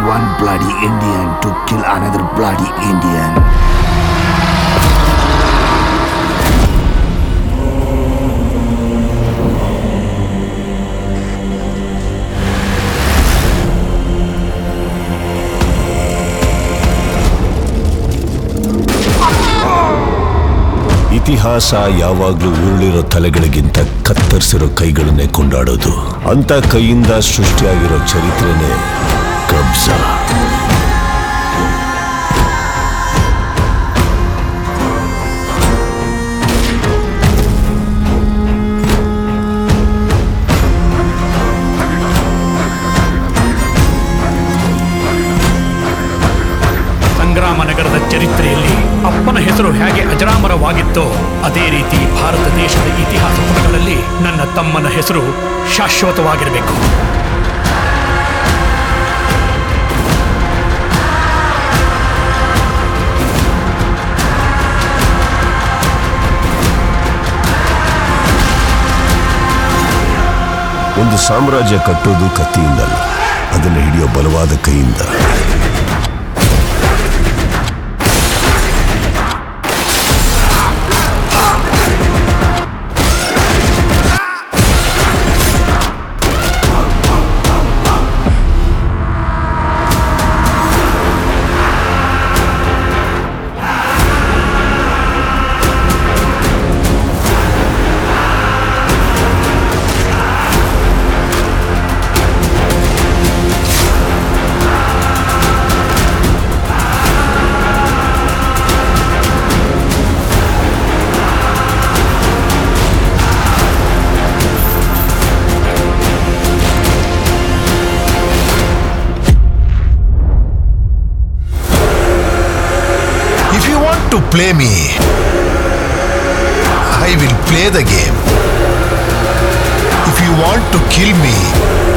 one bloody Indian to kill another bloody Indian. ಇತಿಹಾಸ ಯಾವಾಗ್ಲೂ ಉರುಳಿರೋ ತಲೆಗಳಿಗಿಂತ ಕತ್ತರಿಸಿರೋ ಕೈಗಳನ್ನೇ ಕೊಂಡಾಡೋದು ಅಂತ ಕೈಯಿಂದ ಸೃಷ್ಟಿಯಾಗಿರೋ ಚರಿತ್ರೆನೇ ಕಬ್ಜಾ ಸಂಗ್ರಾಮ ನಗರದ ಚರಿತ್ರೆಯಲ್ಲಿ ಅಪ್ಪನ ಹೆಸರು ಹೇಗೆ ಅಜರಾಮರವಾಗಿತ್ತೋ ಅದೇ ರೀತಿ ಭಾರತ ದೇಶದ ಇತಿಹಾಸ ಪುಟಗಳಲ್ಲಿ ನನ್ನ ತಮ್ಮನ ಹೆಸರು ಶಾಶ್ವತವಾಗಿರಬೇಕು ಒಂದು ಸಾಮ್ರಾಜ್ಯ ಕಟ್ಟೋದು ಕತ್ತಿಯಿಂದಲ್ಲ ಅದನ್ನು ಹಿಡಿಯೋ ಬಲವಾದ ಕೈಯಿಂದ If you want to play me, I will play the game. If you want to kill me,